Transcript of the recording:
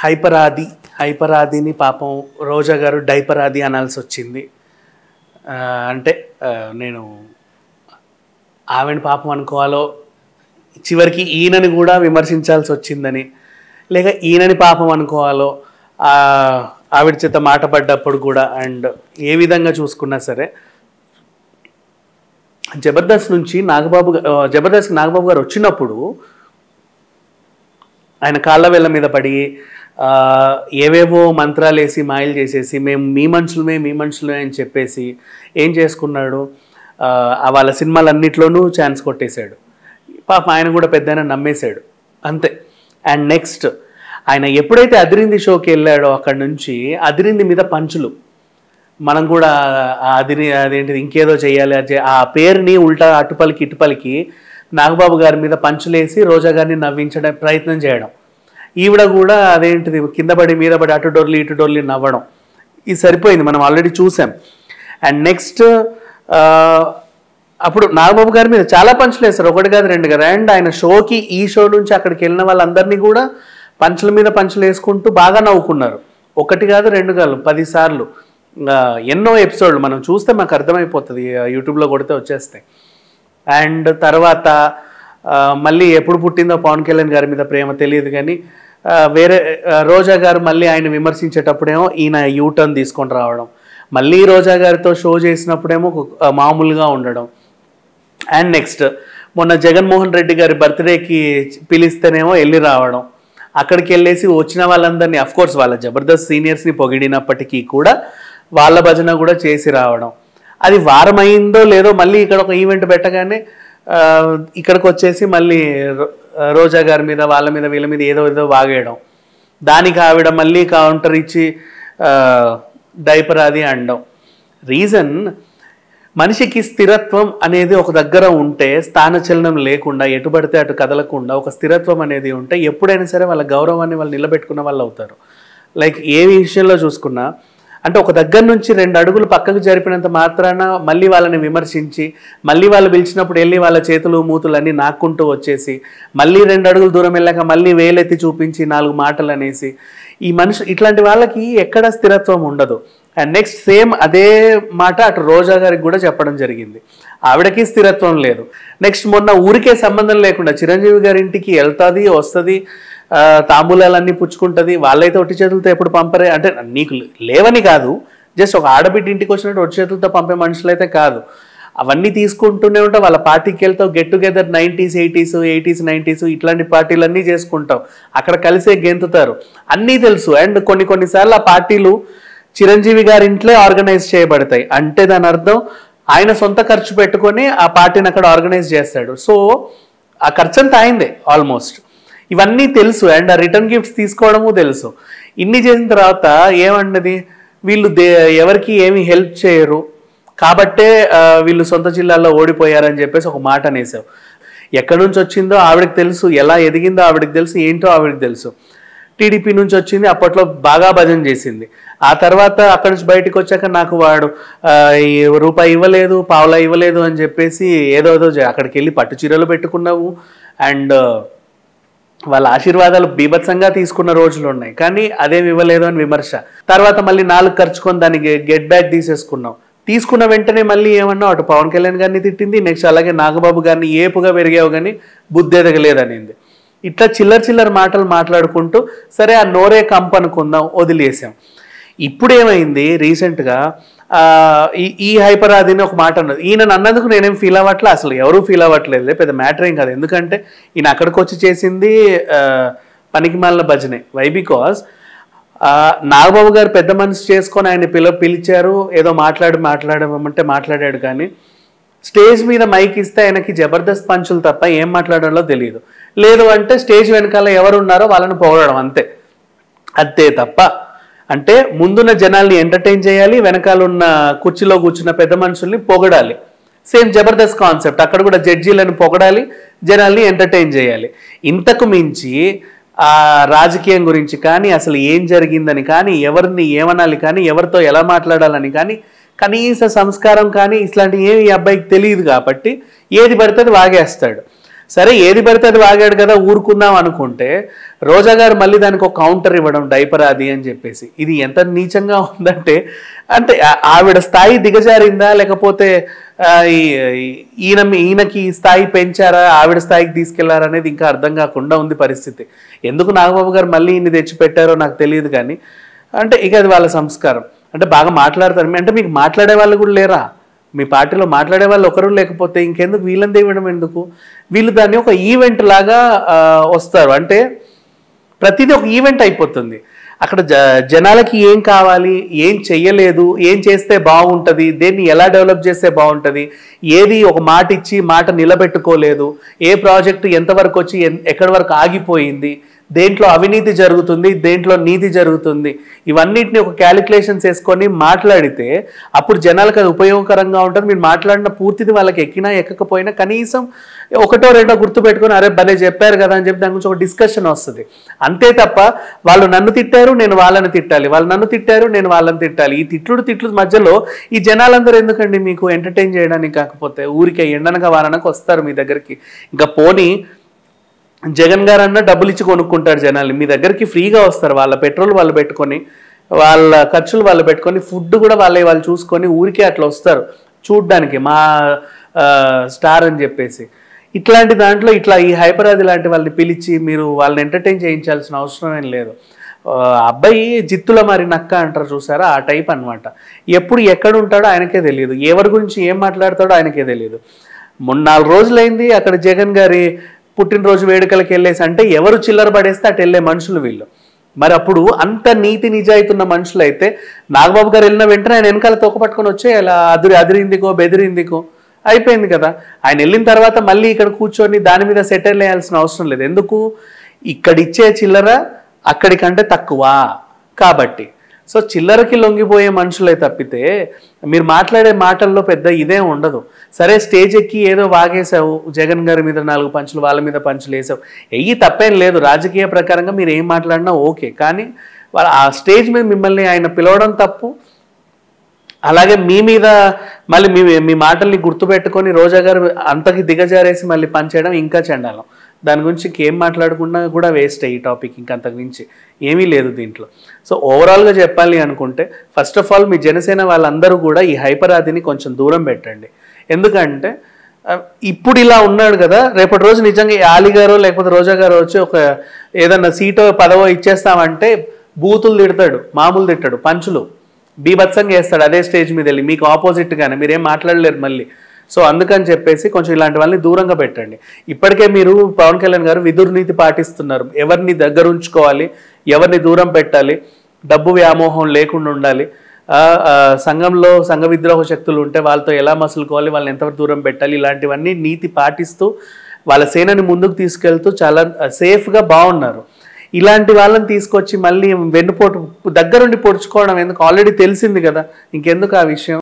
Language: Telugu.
హైపరాది హైపరాదిని పాపం రోజా గారు డైపరాది అనాల్సి వచ్చింది ఆ, అంటే ఆ, నేను ఆవిడని పాపం అనుకోవాలో చివరికి ఈయనని కూడా విమర్శించాల్సి వచ్చిందని లేక ఈయనని పాపం అనుకోవాలో ఆ, ఆవిడ చేత మాట పడ్డప్పుడు కూడా అండ్ ఏ విధంగా చూసుకున్నా సరే జబర్దస్త్ నుంచి నాగబాబు గా- ఆ, జబర్దస్త్ నాగబాబు గారు వచ్చినప్పుడు ఆయన కాళ్ళ వేళ్ళ మీద పడి ఆ, ఏవేవో మంత్రాలు వేసి మాయలు చేసేసి మేము మీ మనుషులమే మీ మనుషులమే అని చెప్పేసి ఏం చేసుకున్నాడు ఆ, ఆ వాళ్ళ సినిమాలన్నిట్లోనూ ఛాన్స్ కొట్టేశాడు పాప ఆయన కూడా పెద్ద నమ్మేశాడు అంతే అండ్ నెక్స్ట్ ఆయన ఎప్పుడైతే అదిరింది షోకి వెళ్ళాడో అక్కడ నుంచి అదిరింది మీద పంచులు మనం కూడా ఆ అదిరి అదేంటిది ఇంకేదో చేయాలి అది చే- ఆ పేరుని ఉల్టా అటుపలికి ఇటుపలికి నాగబాబు గారి మీద పంచులేసి రోజా గారిని నవ్వించడం ప్రయత్నం చేయడం ఈవిడ కూడా అదేంటిది కింద పడి మీద పడి అటు డొర్లి ఇటు డొర్లి నవ్వడం ఇది సరిపోయింది మనం ఆల్రెడీ చూసాం అండ్ నెక్స్ట్ అప్పుడు నాగబాబు గారి మీద చాలా పంచులు వేస్తారు ఒకటి కాదు రెండు కాదు అండ్ ఆయన షోకి ఈ షో నుంచి అక్కడికి వెళ్ళిన వాళ్ళందరినీ కూడా పంచుల మీద పంచులు వేసుకుంటూ బాగా నవ్వుకున్నారు ఒకటి కాదు రెండు కాదు పది సార్లు ఆ, ఎన్నో ఎపిసోడ్లు మనం చూస్తే మాకు అర్థమైపోతుంది ఆ, యూట్యూబ్లో కొడితే వచ్చేస్తాయి అండ్ తర్వాత ఆ, మళ్ళీ ఎప్పుడు పుట్టిందో పవన్ కళ్యాణ్ గారి మీద ప్రేమ తెలియదు కానీ ఆ, వేరే ఆ, రోజా గారు మళ్ళీ ఆయన విమర్శించేటప్పుడేమో ఈయన యూటర్న్ తీసుకొని రావడం మళ్ళీ రోజా గారితో షో చేసినప్పుడేమో ఒక- ఆ, మామూలుగా ఉండడం అండ్ నెక్స్ట్ మొన్న జగన్మోహన్ రెడ్డి గారి బర్త్డేకి పిలిస్తేనేమో వెళ్ళి రావడం అక్కడికి వెళ్ళేసి వచ్చిన వాళ్ళందరినీ అఫ్ కోర్స్ వాళ్ళ జబర్దస్త్ సీనియర్స్ని పొగిడినప్పటికీ కూడా వాళ్ళ భజన కూడా చేసి రావడం అది వారం అయిందో లేదో మళ్ళీ ఇక్కడ ఒక ఈవెంట్ పెట్టగానే ఆ, ఇక్కడికి వచ్చేసి మళ్ళీ రో- రోజా గారి మీద వాళ్ళ మీద వీళ్ళ మీద ఏదో ఏదో వాగేయడం దానికి ఆవిడ మళ్ళీ కౌంటర్ ఇచ్చి డైపర్ అది అనడం రీజన్ మనిషికి స్థిరత్వం అనేది ఒక దగ్గర ఉంటే స్థానచలనం లేకుండా ఎటు పడితే అటు కదలకుండా ఒక స్థిరత్వం అనేది ఉంటే ఎప్పుడైనా సరే వాళ్ళ గౌరవాన్ని వాళ్ళు నిలబెట్టుకున్న వాళ్ళు అవుతారు లైక్ ఏ విషయంలో చూసుకున్నా అంటే ఒక దగ్గర నుంచి రెండు అడుగులు పక్కకు జరిపినంత మాత్రాన మళ్ళీ వాళ్ళని విమర్శించి మళ్ళీ వాళ్ళు పిలిచినప్పుడు వెళ్ళి వాళ్ళ చేతులు మూతులు అన్నీ నాక్కుంటూ వచ్చేసి మళ్ళీ రెండు అడుగులు దూరం వెళ్ళాక మళ్ళీ వేలెత్తి చూపించి నాలుగు మాటలు అనేసి ఈ మనిషి ఇట్లాంటి వాళ్ళకి ఎక్కడ స్థిరత్వం ఉండదు అండ్ నెక్స్ట్ సేమ్ అదే మాట అటు రోజా గారికి కూడా చెప్పడం జరిగింది ఆవిడకి స్థిరత్వం లేదు నెక్స్ట్ మొన్న ఊరికే సంబంధం లేకుండా చిరంజీవి గారి ఇంటికి వెళ్తుంది వస్తుంది తాంబూలాలన్నీ పుచ్చుకుంటుంది వాళ్ళైతే ఒట్టి చేతులతో ఎప్పుడు పంపరే అంటే నీకు లేవని కాదు జస్ట్ ఒక ఆడబిడ్డ ఇంటికి వచ్చినట్టు ఒట్టి చేతులతో పంపే మనుషులు అయితే కాదు అవన్నీ తీసుకుంటూనే ఉంటాం వాళ్ళ పార్టీకి వెళ్తావు get together nineties eighties eighties nineties ఇట్లాంటి పార్టీలన్నీ చేసుకుంటాం అక్కడ కలిసే గెంతుతారు అన్నీ తెలుసు అండ్ కొన్ని కొన్నిసార్లు ఆ పార్టీలు చిరంజీవి గారి ఇంట్లో ఆర్గనైజ్ చేయబడతాయి అంటే దాని అర్థం ఆయన సొంత ఖర్చు పెట్టుకొని ఆ పార్టీని అక్కడ ఆర్గనైజ్ చేస్తాడు సో ఆ ఖర్చు అంతా అయిందే ఆల్మోస్ట్ ఇవన్నీ తెలుసు అండ్ ఆ రిటర్న్ గిఫ్ట్స్ తీసుకోవడము తెలుసు ఇన్ని చేసిన తర్వాత ఏమన్నది వీళ్ళు దే ఎవరికి ఏమి హెల్ప్ చేయరు కాబట్టే ఆ, వీళ్ళు సొంత జిల్లాల్లో ఓడిపోయారని చెప్పేసి ఒక మాట అనేసావు ఎక్కడి నుంచి వచ్చిందో ఆవిడకి తెలుసు ఎలా ఎదిగిందో ఆవిడకి తెలుసు ఏంటో ఆవిడకి తెలుసు టీడీపీ నుంచి వచ్చింది అప్పట్లో బాగా భజన చేసింది ఆ తర్వాత అక్కడి నుంచి బయటకు వచ్చాక నాకు వాడు ఆ, ఈ రూపాయి ఇవ్వలేదు పావులా ఇవ్వలేదు అని చెప్పేసి ఏదో ఏదో చే- అక్కడికి వెళ్ళి పట్టు చీరలు పెట్టుకున్నావు అండ్ వాళ్ళ ఆశీర్వాదాలు బీభత్సంగా తీసుకున్న రోజులు ఉన్నాయి కానీ అదేమి ఇవ్వలేదు అని విమర్శ తర్వాత మళ్ళీ నాలుగు ఖర్చుకొని దానికి గెట్ బ్యాక్ తీసేసుకున్నాం తీసుకున్న వెంటనే మళ్ళీ ఏమన్నా అటు పవన్ కళ్యాణ్ గారిని తిట్టింది నెక్స్ట్ అలాగే నాగబాబు గారిని ఏపుగా పెరిగావు కానీ బుద్ధి ఎదగలేదనింది ఇట్లా చిల్లర చిల్లర మాటలు మాట్లాడుకుంటూ సరే ఆ నోరే కంప్ అనుకుందాం వదిలేసాం ఇప్పుడు ఏమైంది రీసెంట్గా ఈ ఈ హైపరాదిని ఒక మాట అన్నది ఈయన అన్నందుకు నేనేం ఫీల్ అవ్వట్లే అసలు ఎవరూ ఫీల్ అవ్వట్లేదు పెద్ద మ్యాటర్ ఏం కాదు ఎందుకంటే ఈయన అక్కడికి వచ్చి చేసింది ఆ, పనికి మాలిన భజనే వై బికాస్ నాగబాబు గారు పెద్ద మనసు చేసుకొని ఆయన పిల పిలిచారు ఏదో మాట్లాడి మాట్లాడమంటే మాట్లాడాడు కానీ స్టేజ్ మీద మైక్ ఇస్తే ఆయనకి జబర్దస్త్ పంచులు తప్ప ఏం మాట్లాడాలో తెలియదు లేదు అంటే స్టేజ్ వెనకాల ఎవరు ఉన్నారో వాళ్ళని పొగడడం అంతే అంతే తప్ప అంటే ముందున్న జనాల్ని ఎంటర్టైన్ చేయాలి వెనకాల ఉన్న కుర్చీలో కూర్చున్న పెద్ద మనుషుల్ని పొగడాలి సేమ్ జబర్దస్త్ కాన్సెప్ట్ అక్కడ కూడా జడ్జీలను పొగడాలి జనాల్ని ఎంటర్టైన్ చేయాలి ఇంతకు మించి ఆ రాజకీయం గురించి కానీ అసలు ఏం జరిగిందని కానీ ఎవరిని ఏమనాలి కానీ ఎవరితో ఎలా మాట్లాడాలని కానీ కనీస సంస్కారం కానీ ఇట్లాంటి ఏమి ఈ అబ్బాయికి తెలియదు కాబట్టి ఏది పడితే అది వాగేస్తాడు సరే ఏది పడితే అది వాగాడు కదా ఊరుకుందాం అనుకుంటే రోజా గారు మళ్ళీ దానికి ఒక కౌంటర్ ఇవ్వడం డైపర్ అది అని చెప్పేసి ఇది ఎంత నీచంగా ఉందంటే అంటే ఆ- ఆవిడ స్థాయి దిగజారిందా లేకపోతే ఆ, ఈ- ఈ- ఈయన ఈయనకి ఈ స్థాయి పెంచారా ఆవిడ స్థాయికి తీసుకెళ్లారా అనేది ఇంకా అర్థం కాకుండా ఉంది పరిస్థితి ఎందుకు నాగబాబు గారు మళ్ళీ ఇన్ని తెచ్చి పెట్టారో నాకు తెలియదు కానీ అంటే ఇక అది వాళ్ళ సంస్కారం అంటే బాగా మాట్లాడతారు అంటే మీకు మాట్లాడే వాళ్ళు కూడా లేరా మీ పార్టీలో మాట్లాడే వాళ్ళు ఒకరు లేకపోతే ఇంకెందుకు వీళ్ళని ఇవ్వడం ఎందుకు వీళ్ళు దాన్ని ఒక ఈవెంట్ లాగా ఆ, వస్తారు అంటే ప్రతిదీ ఒక ఈవెంట్ అయిపోతుంది అక్కడ జ జనాలకి ఏం కావాలి ఏం చెయ్యలేదు ఏం చేస్తే బాగుంటుంది దేన్ని ఎలా డెవలప్ చేస్తే బాగుంటుంది ఏది ఒక మాట ఇచ్చి మాట నిలబెట్టుకోలేదు ఏ ప్రాజెక్టు ఎంతవరకు వచ్చి ఎన్- ఎక్కడి వరకు ఆగిపోయింది దేంట్లో అవినీతి జరుగుతుంది దేంట్లో నీతి జరుగుతుంది ఇవన్నిటిని ఒక క్యాలిక్యులేషన్స్ వేసుకొని మాట్లాడితే అప్పుడు జనాలకు అది ఉపయోగకరంగా ఉంటుంది మీరు మాట్లాడిన పూర్తిది వాళ్ళకి ఎక్కినా ఎక్కకపోయినా కనీసం ఒకటో రెండో గుర్తు పెట్టుకొని అరే భలే చెప్పారు కదా అని చెప్పి దాని గురించి ఒక డిస్కషన్ వస్తుంది అంతే తప్ప వాళ్ళు నన్ను తిట్టారు నేను వాళ్ళని తిట్టాలి వాళ్ళు నన్ను తిట్టారు నేను వాళ్ళని తిట్టాలి ఈ తిట్లుడు తిట్లు మధ్యలో ఈ జనాలందరూ ఎందుకండి మీకు ఎంటర్టైన్ చేయడానికి కాకపోతే ఊరికే ఎండనగా వారనక వస్తారు మీ దగ్గరికి ఇంకా పోనీ జగన్ గారు అన్న డబ్బులు ఇచ్చి కొనుక్కుంటారు జనాలు మీ దగ్గరికి ఫ్రీగా వస్తారు వాళ్ళ పెట్రోల్ వాళ్ళు పెట్టుకొని వాళ్ళ ఖర్చులు వాళ్ళు పెట్టుకొని ఫుడ్ కూడా వాళ్ళే వాళ్ళు చూసుకొని ఊరికే అట్లా వస్తారు చూడ్డానికి మా ఆ, స్టార్ అని చెప్పేసి ఇట్లాంటి దాంట్లో ఇట్లా ఈ హైపరాది లాంటి వాళ్ళని పిలిచి మీరు వాళ్ళని ఎంటర్టైన్ చేయించాల్సిన అవసరం ఏం లేదు ఆ, అబ్బాయి జిత్తుల మరి నక్క అంటారు చూసారా ఆ టైప్ అన్నమాట ఎప్పుడు ఎక్కడ ఉంటాడో ఆయనకే తెలియదు ఎవరి గురించి ఏం మాట్లాడతాడో ఆయనకే తెలియదు మొన్న నాలుగు రోజులైంది అక్కడ జగన్ గారి పుట్టినరోజు వేడుకలకు వెళ్ళేసి అంటే ఎవరు చిల్లర పడేస్తే అటు వెళ్ళే మనుషులు వీళ్ళు మరి అప్పుడు అంత నీతి నిజాయితీ ఉన్న మనుషులు అయితే నాగబాబు గారు వెళ్ళిన వెంటనే ఆయన వెనకాల తోక పట్టుకొని వచ్చే అలా అదిరి అదిరిందికో బెదిరిందికో అయిపోయింది కదా ఆయన వెళ్ళిన తర్వాత మళ్ళీ ఇక్కడ కూర్చొని దాని మీద సెటిల్ వేయాల్సిన అవసరం లేదు ఎందుకు ఇక్కడ ఇచ్చే చిల్లర అక్కడికంటే తక్కువ కాబట్టి సో చిల్లరకి లొంగిపోయే మనుషులే తప్పితే మీరు మాట్లాడే మాటల్లో పెద్ద ఇదే ఉండదు సరే స్టేజ్ ఎక్కి ఏదో వాగేసావు జగన్ గారి మీద నాలుగు పంచులు వాళ్ళ మీద పంచులు వేసావు ఎయ్యి తప్పేం లేదు రాజకీయ ప్రకారంగా మీరు ఏం మాట్లాడినా ఓకే కానీ వాళ్ళ ఆ స్టేజ్ మీద మిమ్మల్ని ఆయన పిలవడం తప్పు అలాగే మీ మీద మళ్ళీ మీ మీ మాటల్ని గుర్తుపెట్టుకొని రోజా గారు అంతకి దిగజారేసి మళ్ళీ పనిచేయడం ఇంకా చండాలం దాని గురించి ఇంకేం మాట్లాడకుండా కూడా వేస్ట్ ఈ టాపిక్ ఇంకా అంతకు మించి ఏమీ లేదు దీంట్లో సో ఓవరాల్గా చెప్పాలి అనుకుంటే ఫస్ట్ ఆఫ్ ఆల్ మీ జనసేన వాళ్ళందరూ కూడా ఈ హైపరాదిని కొంచెం దూరం పెట్టండి ఎందుకంటే ఆ, ఇప్పుడు ఇలా ఉన్నాడు కదా రేపటి రోజు నిజంగా ఈ ఆలి గారు లేకపోతే రోజా గారు వచ్చి ఒక ఏదన్నా సీటో పదవో ఇచ్చేస్తామంటే బూతులు తిడతాడు మామూలు తిట్టాడు పంచులు బీభత్సంగా వేస్తాడు అదే స్టేజ్ మీద వెళ్ళి మీకు ఆపోజిట్గానే మీరేం మాట్లాడలేరు మళ్ళీ సో అందుకని చెప్పేసి కొంచెం ఇలాంటి వాళ్ళని దూరంగా పెట్టండి ఇప్పటికే మీరు పవన్ కళ్యాణ్ గారు విదుర్నీతి పాటిస్తున్నారు ఎవరిని దగ్గర ఉంచుకోవాలి ఎవరిని దూరం పెట్టాలి డబ్బు వ్యామోహం లేకుండా ఉండాలి ఆ, ఆ, సంఘంలో సంఘ విద్రోహ శక్తులు ఉంటే వాళ్ళతో ఎలా మసులుకోవాలి వాళ్ళని ఎంతవరకు దూరం పెట్టాలి ఇలాంటివన్నీ నీతి పాటిస్తూ వాళ్ళ సేనని ముందుకు తీసుకెళ్తూ చాలా సేఫ్గా బాగున్నారు ఇలాంటి వాళ్ళని తీసుకొచ్చి మళ్ళీ వెన్నుపోటు దగ్గరుండి పొడుచుకోవడం ఎందుకు ఆల్రెడీ తెలిసింది కదా ఇంకెందుకు ఆ విషయం